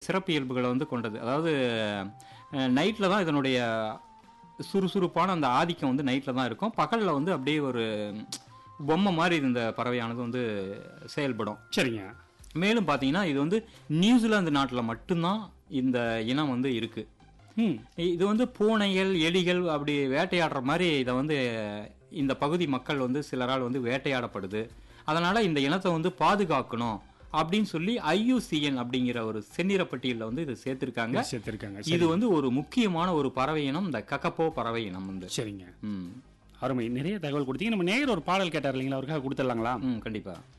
சிறப்பியல்புகளை வந்து கொண்டது அதாவது நைட்டில் தான் இதனுடைய சுறுசுறுப்பான அந்த ஆதிக்கம் வந்து நைட்டில் தான் இருக்கும் பகலில் வந்து அப்படியே ஒரு பொம்மை மாதிரி இந்த பறவையானது வந்து செயல்படும் சரிங்க மேலும் பார்த்தீங்கன்னா இது வந்து நியூசிலாந்து நாட்டில் மட்டும்தான் இந்த இனம் வந்து இருக்கு ம் இது வந்து பூனைகள் எலிகள் அப்படி வேட்டையாடுற மாதிரி இதை வந்து இந்த பகுதி மக்கள் வந்து சிலரால் வந்து வேட்டையாடப்படுது அதனால இந்த இனத்தை வந்து பாதுகாக்கணும் அப்படின்னு சொல்லி ஐயூசிஎன் அப்படிங்கிற ஒரு செந்நிற பட்டியலில் வந்து இதை சேர்த்திருக்காங்க சேர்த்திருக்காங்க இது வந்து ஒரு முக்கியமான ஒரு பறவை இனம் இந்த கக்கப்போ பறவை இனம் வந்து சரிங்க ம் அருமை நிறைய தகவல் கொடுத்தீங்க நம்ம நேயர் ஒரு பாடல் கேட்டார் இல்லைங்களா அவருக்காக கொடுத்துடலாங்களா ம் கண்டிப்பா